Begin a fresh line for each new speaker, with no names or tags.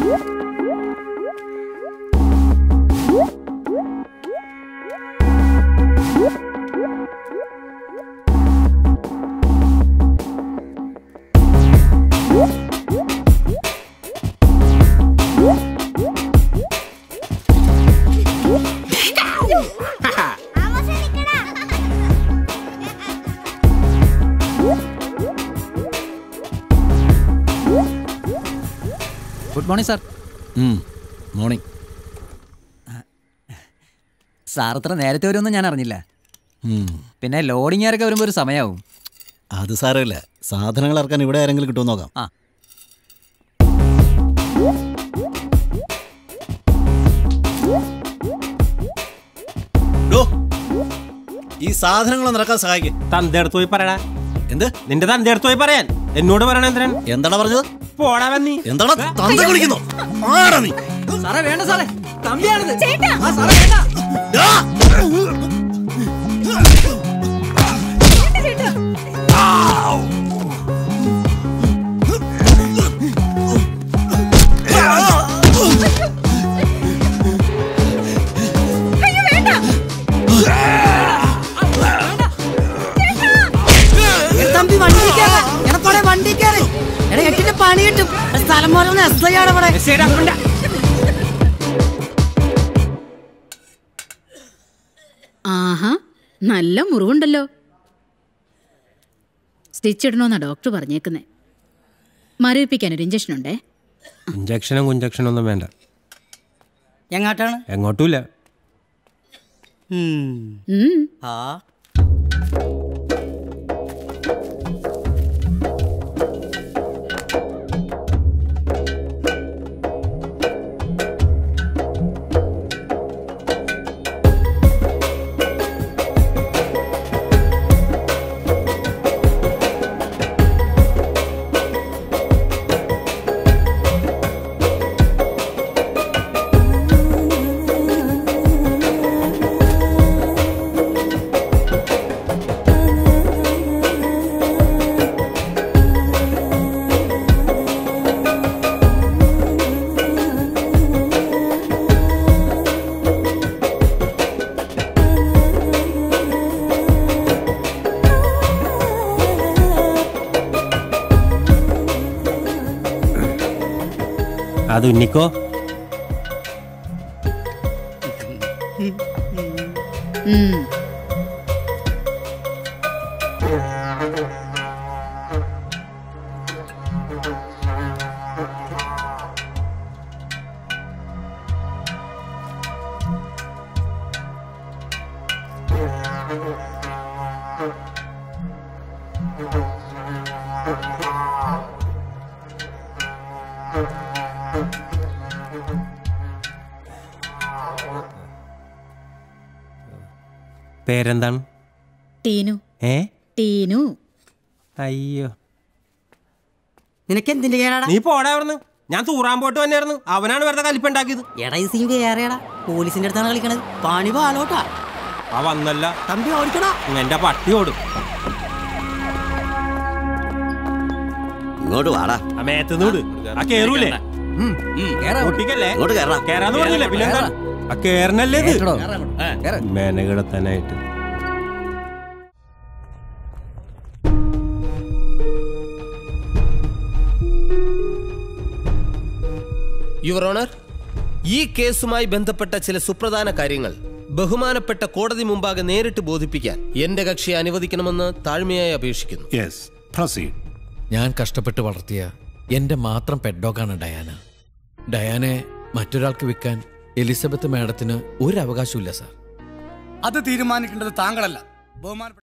Good morning sir
morning
sir ഇത്ര നേരത്തെ വരുമെന്ന് ഞാൻ അറിഞ്ഞില്ല പിന്നെ ലോഡിങ്ങാരൊക്കെ വരുമ്പോൾ ഒരു സമയമാവും
അത് സാരമില്ല സാധനങ്ങൾ ഇറക്കാൻ ഇവിടെ ആരെങ്കിലും കിട്ടുമെന്ന് നോക്കാം
ആ
ഡോ, ഈ സാധനങ്ങളൊന്നും ഇറക്കാൻ സഹായിക്കും
തന്റെ അടുത്ത് പോയി പറയടാ
എന്ത്
നിന്റെ തന്റെ അടുത്ത് പോയി പറയാൻ എന്നോട് പറയണ എന്തിനാണ്
എന്താണ് പറഞ്ഞത്
പോടാ വന്നി
എന്താണ് തന്ത വിളിക്കുന്നു ആരാ നീ
സാറേ വേണ്ട സാറേ തമ്പിയാണിത്
ഡാ!
തമ്പി വണ്ടി കയറ് എടപ്പാടെ വണ്ടി കയറി എടാ എട്ടിന്റെ പണി കിട്ടും സ്ഥലം പോലെ ഒന്ന് എസ് ഐ ആണ് ഇവിടെ
ആഹാ നല്ല മുറിവുണ്ടല്ലോ സ്റ്റിച്ച് ഇടണമെന്നാ ഡോക്ടർ പറഞ്ഞേക്കുന്നേ മരവിപ്പിക്കാൻ ഒരു ഇഞ്ചക്ഷൻ ഉണ്ടേ
ഇഞ്ചക്ഷനും കുഞ്ചക്ഷനും ഒന്നും വേണ്ട
എങ്ങോട്ടാണ്
എങ്ങോട്ടുമില്ല
ഉം.
ഉം.
ആ
അത് ഉന്നിക്കോ
ഉം.
പേരെന്താണ്
ടീനു
ഏ
ടീനു
അയ്യോ
നിനക്ക് എന്തിന്റെ കേടാടാ
നീ പോടാ അവിടുന്ന് ഞാൻ തൂറാൻ പോയിട്ട് തന്നെയായിരുന്നു അവനാണ് വെറുതെ കലിപ്പുണ്ടാക്കിയത്
എടാ ഈ സീൻ വേറെയാടാ പോലീസിന്റെ അടുത്താണ് കളിക്കണത് പണി പാലോട്ടാ
ആ വന്നല്ല
തമ്പി ഓടിക്കടാ
എന്റെ പട്ടി ഓടും
ഇങ്ങോട്ട് വാടാ
ആ മേത്തുനിന്ന് വിട് ആ കേറൂലേ ഒട്ടിക്കല്ലേ
ഇങ്ങോട്ട് കയറാ
കേറാന്ന് പറഞ്ഞില്ലേ പിന്നെ എന്താ ആ കേറണല്ലേ ഇത്
കേട്ടോ? കേറ്.
മേനകിടത്താനായിട്ട്
യുവർ ഓണർ ഈ കേസുമായി ബന്ധപ്പെട്ട ചില സുപ്രധാന കാര്യങ്ങൾ ബഹുമാനപ്പെട്ട കോടതി മുമ്പാകെ നേരിട്ട് ബോധിപ്പിക്കാൻ എന്റെ കക്ഷിയെ അനുവദിക്കണമെന്ന് താഴ്മയായി അപേക്ഷിക്കുന്നു
യെസ് പ്രൊസീഡ്
ഞാൻ കഷ്ടപ്പെട്ട് വളർത്തിയ എന്റെ മാത്രം പെഡ്ഡോഗാണ് ഡയാന ഡയാനെ മറ്റൊരാൾക്ക് വിൽക്കാൻ എലിസബത്ത് മാഡത്തിന് ഒരു അവകാശമില്ല സാർ
അത് തീരുമാനിക്കേണ്ടത് താങ്കളല്ല ബഹുമാനപ്പെട്ട